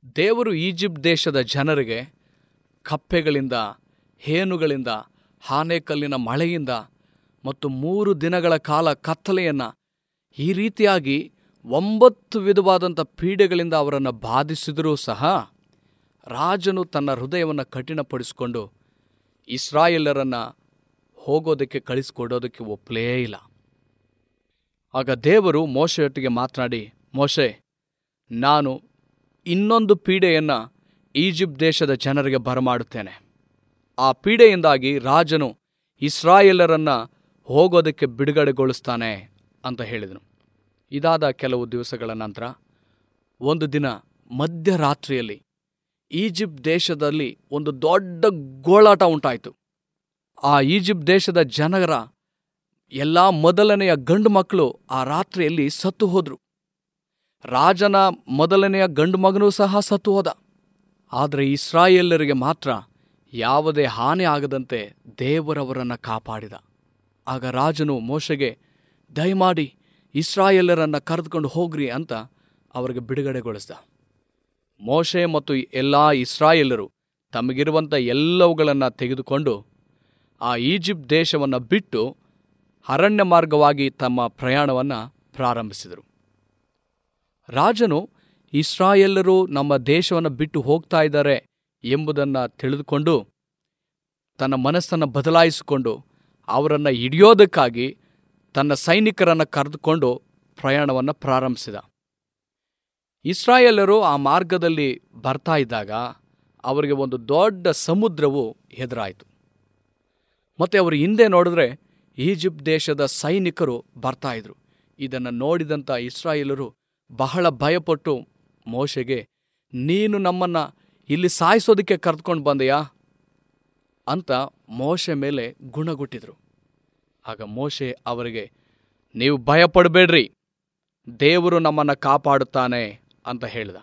ದೇವರು ಈಜಿಪ್ಟ್ ದೇಶದ ಜನರಿಗೆ ಕಪ್ಪೆಗಳಿಂದ ಹೇನುಗಳಿಂದ ಆನೆಕಲ್ಲಿನ ಮಳೆಯಿಂದ ಮತ್ತು ಮೂರು ದಿನಗಳ ಕಾಲ ಕತ್ತಲೆಯನ್ನು ಈ ರೀತಿಯಾಗಿ ಒಂಬತ್ತು ವಿಧವಾದಂಥ ಪೀಡೆಗಳಿಂದ ಅವರನ್ನು ಬಾಧಿಸಿದರೂ ಸಹ ರಾಜನು ತನ್ನ ಹೃದಯವನ್ನು ಕಠಿಣಪಡಿಸಿಕೊಂಡು ಇಸ್ರಾಯೇಲರನ್ನು ಹೋಗೋದಕ್ಕೆ ಕಳಿಸ್ಕೊಡೋದಕ್ಕೆ ಒಪ್ಪಲೇ ಇಲ್ಲ ಆಗ ದೇವರು ಮೋಶೆಯೊಟ್ಟಿಗೆ ಮಾತನಾಡಿ ಮೋಶೆ ನಾನು ಇನ್ನೊಂದು ಪೀಡೆಯನ್ನು ಈಜಿಪ್ಟ್ ದೇಶದ ಜನರಿಗೆ ಬರಮಾಡುತ್ತೇನೆ ಆ ಪೀಡೆಯಿಂದಾಗಿ ರಾಜನು ಇಸ್ರಾಯೇಲರನ್ನ ಹೋಗೋದಕ್ಕೆ ಬಿಡುಗಡೆಗೊಳಿಸ್ತಾನೆ ಅಂತ ಹೇಳಿದನು ಇದಾದ ಕೆಲವು ದಿವಸಗಳ ನಂತರ ಒಂದು ದಿನ ಮಧ್ಯರಾತ್ರಿಯಲ್ಲಿ ಈಜಿಪ್ಟ್ ದೇಶದಲ್ಲಿ ಒಂದು ದೊಡ್ಡ ಗೋಳಾಟ ಉಂಟಾಯಿತು ಆ ಈಜಿಪ್ಟ್ ದೇಶದ ಜನರ ಎಲ್ಲ ಮೊದಲನೆಯ ಗಂಡು ಮಕ್ಕಳು ಆ ರಾತ್ರಿಯಲ್ಲಿ ಸತ್ತು ಹೋದ್ರು ರಾಜನ ಮೊದಲನೆಯ ಗಂಡು ಮಗನೂ ಸಹ ಸತ್ತು ಹೋದ ಆದರೆ ಇಸ್ರಾಯೇಲರಿಗೆ ಮಾತ್ರ ಯಾವುದೇ ಹಾನಿ ಆಗದಂತೆ ದೇವರವರನ್ನು ಕಾಪಾಡಿದ ಆಗ ರಾಜನು ಮೋಶೆಗೆ ದಯಮಾಡಿ ಇಸ್ರಾಯೇಲರನ್ನು ಕರೆದುಕೊಂಡು ಹೋಗ್ರಿ ಅಂತ ಅವರಿಗೆ ಬಿಡುಗಡೆಗೊಳಿಸಿದ ಮೋಶೆ ಮತ್ತು ಎಲ್ಲ ಇಸ್ರಾಯೇಲರು ತಮಗಿರುವಂಥ ಎಲ್ಲವುಗಳನ್ನು ತೆಗೆದುಕೊಂಡು ಆ ಈಜಿಪ್ಟ್ ದೇಶವನ್ನು ಬಿಟ್ಟು ಅರಣ್ಯ ಮಾರ್ಗವಾಗಿ ತಮ್ಮ ಪ್ರಯಾಣವನ್ನು ಪ್ರಾರಂಭಿಸಿದರು ರಾಜನು ಇಸ್ರಾಯೇಲರು ನಮ್ಮ ದೇಶವನ್ನು ಬಿಟ್ಟು ಹೋಗ್ತಾ ಇದ್ದಾರೆ ಎಂಬುದನ್ನು ತಿಳಿದುಕೊಂಡು ತನ್ನ ಮನಸ್ಸನ್ನು ಬದಲಾಯಿಸಿಕೊಂಡು ಅವರನ್ನು ಹಿಡಿಯೋದಕ್ಕಾಗಿ ತನ್ನ ಸೈನಿಕರನ್ನು ಕರೆದುಕೊಂಡು ಪ್ರಯಾಣವನ್ನು ಪ್ರಾರಂಭಿಸಿದ ಇಸ್ರಾಯೇಲರು ಆ ಮಾರ್ಗದಲ್ಲಿ ಬರ್ತಾ ಇದ್ದಾಗ ಅವರಿಗೆ ಒಂದು ದೊಡ್ಡ ಸಮುದ್ರವು ಎದುರಾಯಿತು ಮತ್ತೆ ಅವರು ಹಿಂದೆ ನೋಡಿದ್ರೆ ಈಜಿಪ್ಟ್ ದೇಶದ ಸೈನಿಕರು ಬರ್ತಾ ಇದ್ರು ಇದನ್ನು ನೋಡಿದಂಥ ಇಸ್ರಾಯೇಲರು ಬಹಳ ಭಯಪಟ್ಟು ಮೋಶೆಗೆ ನೀನು ನಮ್ಮನ್ನ ಇಲ್ಲಿ ಸಾಯಿಸೋದಕ್ಕೆ ಕರೆದುಕೊಂಡು ಬಂದೆಯಾ ಅಂತ ಮೋಶೆ ಮೇಲೆ ಗುಣಗುಟ್ಟಿದ್ರು ಆಗ ಮೋಶೆ ಅವರಿಗೆ ನೀವು ಭಯಪಡಬೇಡ್ರಿ ದೇವರು ನಮ್ಮನ್ನು ಕಾಪಾಡುತ್ತಾನೆ ಅಂತ ಹೇಳಿದ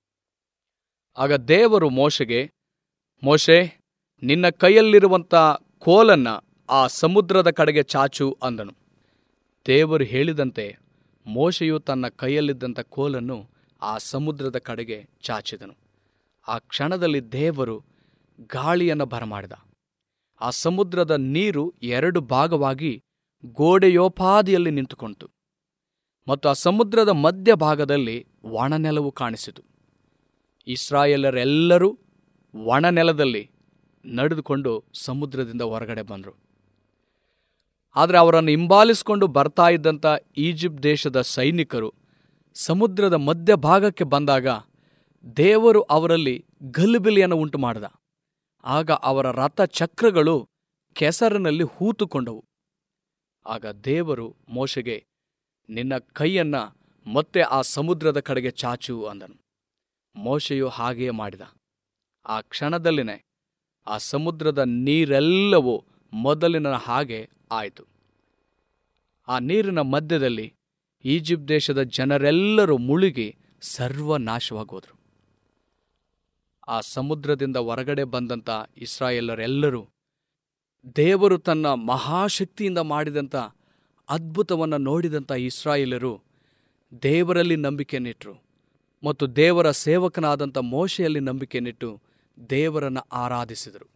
ಆಗ ದೇವರು ಮೋಶೆಗೆ ಮೋಶೆ ನಿನ್ನ ಕೈಯಲ್ಲಿರುವಂಥ ಕೋಲನ್ನ ಆ ಸಮುದ್ರದ ಕಡೆಗೆ ಚಾಚು ಅಂದನು ದೇವರು ಹೇಳಿದಂತೆ ಮೋಶೆಯು ತನ್ನ ಕೈಯಲ್ಲಿದ್ದಂಥ ಕೋಲನ್ನು ಆ ಸಮುದ್ರದ ಕಡೆಗೆ ಚಾಚಿದನು ಆ ಕ್ಷಣದಲ್ಲಿ ದೇವರು ಗಾಳಿಯನ್ನು ಬರಮಾಡಿದ ಆ ಸಮುದ್ರದ ನೀರು ಎರಡು ಭಾಗವಾಗಿ ಗೋಡೆಯೋಪಾದಿಯಲ್ಲಿ ನಿಂತುಕೊಂಡಿತು ಮತ್ತು ಆ ಸಮುದ್ರದ ಮಧ್ಯಭಾಗದಲ್ಲಿ ಒಣನೆಲವು ಕಾಣಿಸಿತು ಇಸ್ರಾಯೇಲರೆಲ್ಲರೂ ಒಣನೆಲದಲ್ಲಿ ನಡೆದುಕೊಂಡು ಸಮುದ್ರದಿಂದ ಹೊರಗಡೆ ಬಂದರು ಆದರೆ ಅವರನ್ನು ಹಿಂಬಾಲಿಸಿಕೊಂಡು ಬರ್ತಾ ಇದ್ದಂಥ ಈಜಿಪ್ಟ್ ದೇಶದ ಸೈನಿಕರು ಸಮುದ್ರದ ಮಧ್ಯಭಾಗಕ್ಕೆ ಬಂದಾಗ ದೇವರು ಅವರಲ್ಲಿ ಗಲಿಬಿಲಿಯನ್ನು ಉಂಟು ಮಾಡಿದ ಆಗ ಅವರ ರಥ ಚಕ್ರಗಳು ಕೆಸರಿನಲ್ಲಿ ಹೂತುಕೊಂಡವು ಆಗ ದೇವರು ಮೋಶೆಗೆ ನಿನ್ನ ಕೈಯನ್ನ ಮತ್ತೆ ಆ ಸಮುದ್ರದ ಕಡೆಗೆ ಚಾಚು ಅಂದನು ಮೋಶೆಯು ಹಾಗೆಯೇ ಮಾಡಿದ ಆ ಕ್ಷಣದಲ್ಲಿನೇ ಆ ಸಮುದ್ರದ ನೀರೆಲ್ಲವೂ ಮೊದಲಿನ ಹಾಗೆ ಆಯಿತು ಆ ನೀರಿನ ಮಧ್ಯದಲ್ಲಿ ಈಜಿಪ್ಟ್ ದೇಶದ ಜನರೆಲ್ಲರೂ ಮುಳುಗಿ ಸರ್ವನಾಶವಾಗೋದ್ರು ಆ ಸಮುದ್ರದಿಂದ ಹೊರಗಡೆ ಬಂದಂಥ ಇಸ್ರಾಯೇಲರೆಲ್ಲರೂ ದೇವರು ತನ್ನ ಮಹಾಶಕ್ತಿಯಿಂದ ಮಾಡಿದಂಥ ಅದ್ಭುತವನ್ನು ನೋಡಿದಂಥ ಇಸ್ರಾಯೇಲರು ದೇವರಲ್ಲಿ ನಂಬಿಕೆನಿಟ್ಟರು ಮತ್ತು ದೇವರ ಸೇವಕನಾದಂಥ ಮೋಶೆಯಲ್ಲಿ ನಂಬಿಕೆನಿಟ್ಟು ದೇವರನ್ನು ಆರಾಧಿಸಿದರು